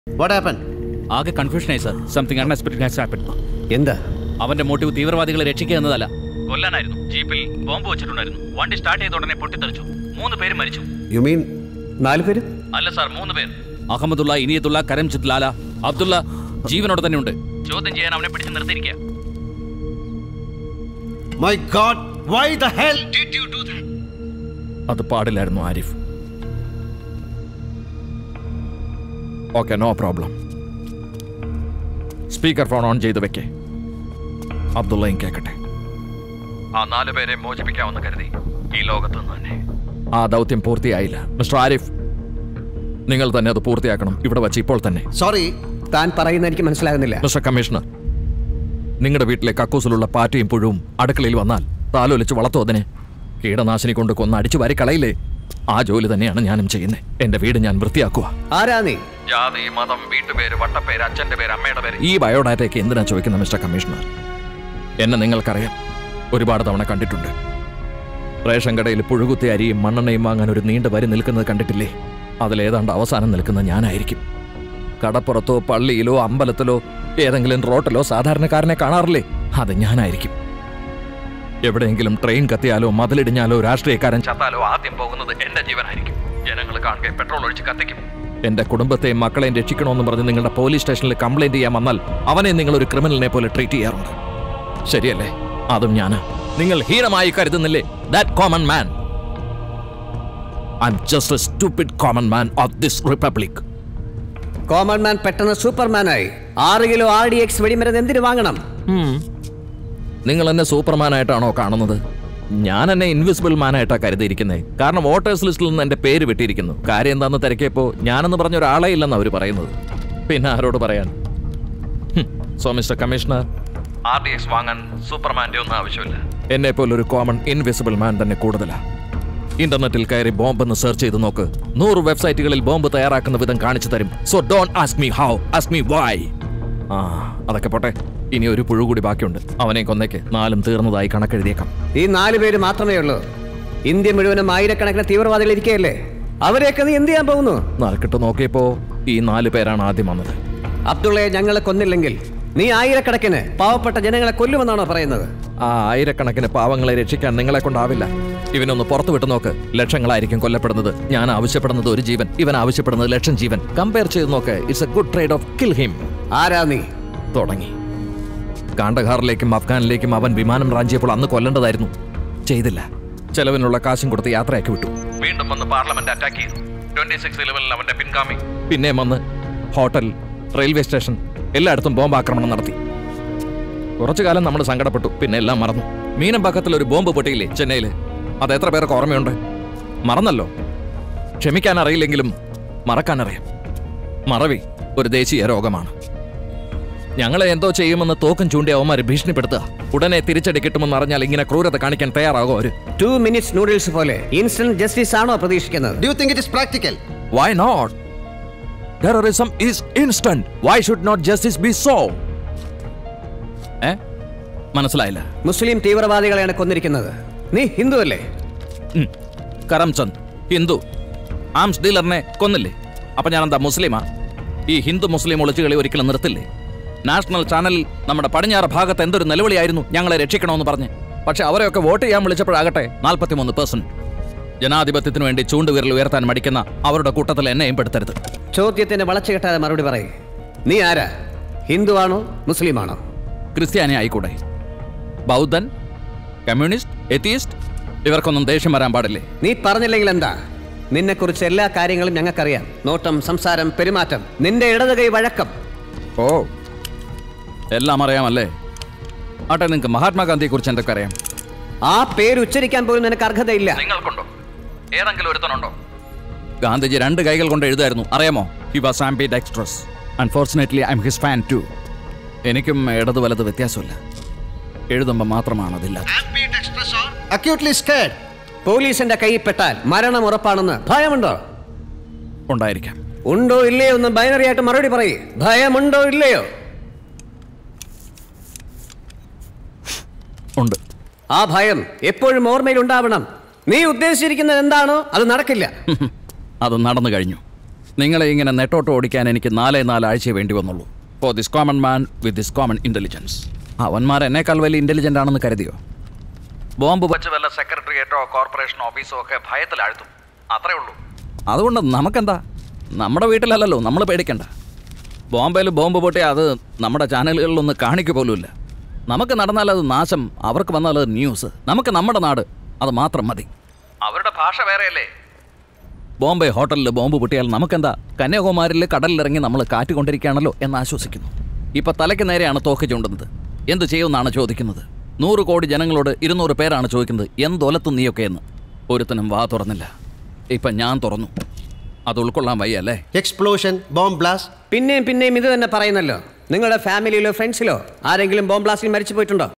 What happen ആകെ കൺഫ്യൂഷനായി sir something unexpected has happen എന്താ അവന്റെ മോട്ടീവ് തീവ്രവാദികളെ രക്ഷിക്കുക എന്നതല്ല കൊല്ലാനായിരുന്നു ജീപ്പിൽ ബോംബ് വെച്ചിട്ടുണ്ടായിരുന്നു വണ്ടി സ്റ്റാർട്ട് ചെയ്ത ഉടനെ പൊട്ടിത്തെറിച്ചു മൂന്ന് പേര് മരിച്ചു യു മീൻ നാല് പേര് അല്ല സാർ മൂന്ന് പേർ അഹമ്മദുള്ള ഇനിയത്തുള്ള കരംജിത്ത് ലാല അബ്ദുള്ള ജീവനോടെ തന്നെ ഉണ്ട് ചോദ്യം ചെയ്യാൻ അവനെ പിടിച്ച് നിർത്തിയിരിക്കുക my god why the hell did you do that അത് പാടില്ലായിരുന്നു Arif okay no problem speaker phone on ചെയ്ത് വെക്കേ അബ്ദുള്ളയും കേൾക്കട്ടെ ആ നാല് പേരെ മോചിപ്പിക്കാമെന്ന് കരുതി ഈ ലോകത്ത് നിന്ന് തന്നെ ആ ദൗത്യം പൂർത്തിയായില്ല മിസ്റ്റർ ആരിഫ് നിങ്ങൾ തന്നെ അത് പൂർത്തിയാക്കണം ഇവിടെ വച്ച് ഇപ്പോൾ തന്നെ സോറി താൻ പറയുന്ന എനിക്ക് മനസ്സിലാകുന്നില്ല മിസ്റ്റർ കമ്മീഷണർ നിങ്ങളുടെ വീട്ടിലെ കക്കൂസിലുള്ള പാറ്റയും പുഴുവും അടുക്കളയിൽ വന്നാൽ താലോലിച്ച് വളർത്തോ അതിനെ കീടനാശിനി കൊണ്ട് കൊന്ന് അടിച്ചു വാരി കളയില്ലേ ആ ജോലി തന്നെയാണ് ഞാനും ചെയ്യുന്നത് എന്റെ വീട് ഞാൻ വൃത്തിയാക്കുക ആരാ നീ ജാതി മതം വീട്ടുപേര് വട്ടപ്പേര് അച്ഛന്റെ പേര് അമ്മയുടെ പേര് ഈ ബയോഡാറ്റയ്ക്ക് എന്തിനാ ചോദിക്കുന്ന മിസ്റ്റർ കമ്മീഷണർ എന്നെ നിങ്ങൾക്കറിയാം ഒരുപാട് തവണ കണ്ടിട്ടുണ്ട് റേഷൻ കടയിൽ പുഴുകുത്തി അരിയും മണ്ണെണ്ണയും വാങ്ങാൻ ഒരു നീണ്ട വരി നിൽക്കുന്നത് കണ്ടിട്ടില്ലേ അതിലേതാണ്ട് അവസാനം നിൽക്കുന്ന ഞാനായിരിക്കും കടപ്പുറത്തോ പള്ളിയിലോ അമ്പലത്തിലോ ഏതെങ്കിലും റോട്ടിലോ സാധാരണക്കാരനെ കാണാറില്ലേ അത് ഞാനായിരിക്കും എവിടെയെങ്കിലും ട്രെയിൻ കത്തിയാലോ മതിലിടിഞ്ഞാലോ രാഷ്ട്രീയക്കാരൻ ചത്താലോ ആദ്യം പോകുന്നത് എന്റെ ജീവനായിരിക്കും ജനങ്ങൾ കാണുക പെട്രോൾ ഒഴിച്ച് കത്തിക്കും എന്റെ കുടുംബത്തെയും മക്കളെയും രക്ഷിക്കണമെന്ന് പറഞ്ഞ് നിങ്ങളുടെ പോലീസ് സ്റ്റേഷനിൽ കംപ്ലൈന്റ് ചെയ്യാൻ വന്നാൽ അവനെ നിങ്ങൾ ഒരു ക്രിമിനലിനെ പോലെ ട്രീറ്റ് ചെയ്യാറുണ്ട് ശരിയല്ലേ അതും ഞാനാ നിങ്ങൾ ഹീനമായി കരുതുന്നില്ലേ that common man I'm just a stupid common man of this republic common man പെട്ടെന്ന് സൂപ്പർമാനായി ആറ് കിലോ ആർ ഡി എക്സ് വെടിമരുന്ന് എന്തിനു വാങ്ങണം നിങ്ങൾ എന്നെ സൂപ്പർമാനായിട്ടാണോ കാണുന്നത് ഞാൻ എന്നെ ഇൻവിസിബിൾ മാനായിട്ടാണ് കരുതിയിരിക്കുന്നത് കാരണം വോട്ടേഴ്സ് ലിസ്റ്റിൽ നിന്ന് എന്റെ പേര് വിട്ടിരിക്കുന്നു കാര്യം എന്താണെന്ന് തിരക്കിയപ്പോൾ ഞാനെന്ന് പറഞ്ഞ ഒരാളെ ഇല്ലെന്ന് അവർ പറയുന്നത് പിന്നെ ആരോട് പറയാൻ so mister commissioner R D X വാങ്ങാൻ സൂപ്പർമാന്റെ ഒന്നും ആവശ്യമില്ല എന്നെ പോലൊരു കോമൺ ഇൻവിസിബിൾ മാൻ തന്നെ കൂടുതലാ ഇന്റർനെറ്റിൽ കയറി ബോംബ് എന്ന് സെർച്ച് ചെയ്ത് നോക്ക് നൂറ് വെബ്സൈറ്റുകളിൽ ബോംബ് തയ്യാറാക്കുന്ന വിധം കാണിച്ചു തരും so don't ask me how ask me why ആ അതൊക്കെ പോട്ടെ ഇനി ഒരു പുഴു കൂടി ബാക്കിയുണ്ട് അവനെ കൊന്നേക്ക് നാലും തീർന്നതായി കണക്കെഴുതിയേക്കാം ഈ നാല് പേര് മാത്രമേ ഉള്ളൂ ഇന്ത്യ മുഴുവനും ആയിരക്കണക്കിന് തീവ്രവാദികൾ ഇരിക്കുകയല്ലേ അവരെയൊക്കെ നീ എന്ത് ചെയ്യാൻ പോകുന്നു നറുക്കിട്ട് നോക്കിയപ്പോ ഈ നാല് പേരാണ് ആദ്യം വന്നത് അബ്ദുള്ളയെ ഞങ്ങളെ കൊന്നില്ലെങ്കിൽ നീ ആയിരക്കണക്കിന് പാവപ്പെട്ട ജനങ്ങളെ കൊല്ലുമെന്നാണോ പറയുന്നത് ആ ആയിരക്കണക്കിന് പാവങ്ങളെ രക്ഷിക്കാൻ നിങ്ങളെ കൊണ്ടാവില്ല ഇവനൊന്ന് പുറത്തു വിട്ടു നോക്ക് ലക്ഷങ്ങളായിരിക്കും കൊല്ലപ്പെടുന്നത് ഞാൻ ആവശ്യപ്പെടുന്നത് ഒരു ജീവൻ ഇവൻ ആവശ്യപ്പെടുന്നത് ലക്ഷം ജീവൻ കമ്പയർ ചെയ്ത് നോക്ക് it's a good trade off kill him ആരാ നീ തുടങ്ങി കാണ്ടഹാറിലേക്കും അഫ്ഗാനിലേക്കും അവൻ വിമാനം റാഞ്ചിയപ്പോൾ അന്ന് കൊല്ലേണ്ടതായിരുന്നു ചെയ്തില്ല ചെലവിനുള്ള കാശും കൊടുത്ത് യാത്രയാക്കി വിട്ടു വീണ്ടും വന്ന് പാർലമെന്റ് അറ്റാക്ക് ചെയ്തു ട്വന്റി സിക്സ് ഇലവനിൽ അവന്റെ പിൻഗാമി പിന്നെ വന്ന് ഹോട്ടൽ റെയിൽവേ സ്റ്റേഷൻ എല്ലായിടത്തും ബോംബ് ആക്രമണം നടത്തി കുറച്ചു കാലം നമ്മൾ സങ്കടപ്പെട്ടു പിന്നെ എല്ലാം മറന്നു മീനമ്പാക്കത്തിൽ ഒരു ബോംബ് പൊട്ടിയില്ലേ ചെന്നൈയിൽ അത് എത്ര പേർക്ക് ഓർമ്മയുണ്ട് മറന്നല്ലോ ക്ഷമിക്കാൻ അറിയില്ലെങ്കിലും മറക്കാൻ അറിയാം മറവി ഒരു ദേശീയ രോഗമാണ് ഞങ്ങളെ എന്തോ ചെയ്യുമെന്ന് തോക്കും ചൂണ്ടി അവന്മാര് ഭീഷണിപ്പെടുത്തുക ഉടനെ തിരിച്ചടി കിട്ടുമെന്ന് അറിഞ്ഞാൽ ഇങ്ങനെ ക്രൂരത കാണിക്കാൻ തയ്യാറാകോ അവര് ടു മിനിറ്റ്സ് നൂഡിൽസ് പോലെ ഇൻസ്റ്റന്റ് ജസ്റ്റിസ് ആണോ പ്രതീക്ഷിക്കുന്നത് Do you think it is practical? Why not terrorism is instant why should not justice be so ഏ മനസ്സിലായില്ല മുസ്ലിം തീവ്രവാദികളെയാണ് കൊന്നിരിക്കുന്നത് നീ ഹിന്ദു അല്ലേ ഉം. കരംചന്ദ് ഹിന്ദു ആംസ് ഡീലറിനെ കൊന്നില്ലേ അപ്പൊ ഞാനെന്താ മുസ്ലിമാ ഈ ഹിന്ദു മുസ്ലിം ഒളിച്ചുകളി ഒരിക്കലും നിർത്തില്ലേ നാഷണൽ ചാനലിൽ നമ്മുടെ പടിഞ്ഞാറ് ഭാഗത്ത് എന്തൊരു നിലവിളിയായിരുന്നു ഞങ്ങളെ രക്ഷിക്കണമെന്ന് പറഞ്ഞ് പക്ഷെ അവരെയൊക്കെ വോട്ട് ചെയ്യാൻ വിളിച്ചപ്പോഴാകട്ടെ നാൽപ്പത്തിമൂന്ന് പെർസെന്റ് ജനാധിപത്യത്തിന് വേണ്ടി ചൂണ്ടുവിരൽ ഉയർത്താൻ മടിക്കുന്ന അവരുടെ കൂട്ടത്തിൽ എന്നെയും പെടുത്തരുത് ചോദ്യത്തിന് വളച്ചു കെട്ടാതെ മറുപടി പറയേ നീ ആരാ ഹിന്ദു ആണോ മുസ്ലിം ആണോ ക്രിസ്ത്യാനി ആയിക്കൂടെ ബൗദ്ധൻ കമ്മ്യൂണിസ്റ്റ് എത്തിയിസ്റ്റ് ഇവർക്കൊന്നും ദേഷ്യം വരാൻ പാടില്ലേ നീ പറഞ്ഞില്ലെങ്കിൽ എന്താ നിന്നെക്കുറിച്ച് എല്ലാ കാര്യങ്ങളും ഞങ്ങൾക്കറിയാം നോട്ടം സംസാരം പെരുമാറ്റം നിന്റെ ഇടത് കൈ വഴക്കം ഓ എല്ലാം അറിയാമല്ലേ ആട്ടെ നിങ്ങൾക്ക് മഹാത്മാഗാന്ധിയെക്കുറിച്ച് എന്തൊക്കെ അറിയാം ആ പേര് ഉച്ചരിക്കാൻ പോലും നിനക്ക് അർഹതയില്ല നിങ്ങൾക്കുണ്ടോ ഏതെങ്കിലും ഒരുത്തനുണ്ടോ ഗാന്ധിജി രണ്ട് കൈകൾ കൊണ്ട് എഴുതായിരുന്നു അറിയാമോ he was ambidextrous unfortunately I'm his fan too എനിക്കും ഇടത് വലത് വ്യത്യാസമില്ല എഴുതുമ്പോൾ മാത്രമാണ് അതില്ല Acutely scared. പോലീസിന്റെ കൈയിൽ പെട്ടാൽ മരണം ഉറപ്പാണെന്ന് ഭയമുണ്ടോ ഉണ്ടായിരിക്കാം ഉണ്ടോ ഇല്ലയോ എന്ന് ബൈനറി ആയിട്ട് മറുപടി പറയേ ഭയമുണ്ടോ ഇല്ലയോ ഉണ്ട് ആ ഭയം എപ്പോഴും ഓർമ്മയിൽ ഉണ്ടാവണം നീ ഉദ്ദേശിച്ചിരിക്കുന്നത് എന്താണോ അത് നടക്കില്ല അത് നടന്നു കഴിഞ്ഞു നിങ്ങളെ ഇങ്ങനെ നെട്ടോട്ട് ഓടിക്കാൻ എനിക്ക് നാലേ നാലാഴ്ചയെ വേണ്ടി വന്നുള്ളൂ for this common man with this common intelligence അവന്മാർ എന്നേക്കാൾ വലിയ ഇന്റലിജന്റ് ആണെന്ന് കരുതിയോ ബോംബ് വെച്ച് വല്ല സെക്രട്ടറിയേറ്റോ കോർപ്പറേഷൻ ഓഫീസോ ഒക്കെ ഭയത്തിലാഴ്ത്തും അത്രേ ഉള്ളൂ അതുകൊണ്ട് നമുക്കെന്താ നമ്മുടെ വീട്ടിലല്ലല്ലോ നമ്മൾ പേടിക്കണ്ട ബോംബെയിൽ ബോംബ് പൊട്ടിയാൽ അത് നമ്മുടെ ചാനലുകളിലൊന്നും കാണിക്കുക പോലുമില്ല നമുക്ക് നടന്നാൽ അത് നാശം അവർക്ക് വന്നാൽ അത് ന്യൂസ് നമുക്ക് നമ്മുടെ നാട് അത് മാത്രം മതി അവരുടെ ഭാഷ വേറെയല്ലേ ബോംബെ ഹോട്ടലിൽ ബോംബ് പൊട്ടിയാൽ നമുക്കെന്താ കന്യാകുമാരിൽ കടലിലിറങ്ങി നമ്മൾ കാറ്റുകൊണ്ടിരിക്കുകയാണല്ലോ എന്ന് ആശ്വസിക്കുന്നു ഇപ്പൊ തലയ്ക്ക് നേരെയാണ് തോക്ക് ചൂണ്ടുന്നത് എന്ത് ചെയ്യുമെന്നാണ് ചോദിക്കുന്നത് നൂറ് കോടി ജനങ്ങളോട് ഇരുന്നൂറ് പേരാണ് ചോദിക്കുന്നത് എന്തൊലത്തും നീയൊക്കെ എന്ന് ഒരുത്തനും വാ തുറന്നില്ല ഇപ്പൊ ഞാൻ തുറന്നു അത് ഉൾക്കൊള്ളാൻ വയ്യ അല്ലേ Explosion, bomb blast. പിന്നെയും പിന്നെയും ഇത് തന്നെ പറയുന്നല്ലോ നിങ്ങളുടെ ഫാമിലിയിലോ ഫ്രണ്ട്സിലോ ആരെങ്കിലും ബോംബ് ബ്ലാസ്റ്റിൽ മരിച്ചു പോയിട്ടുണ്ടോ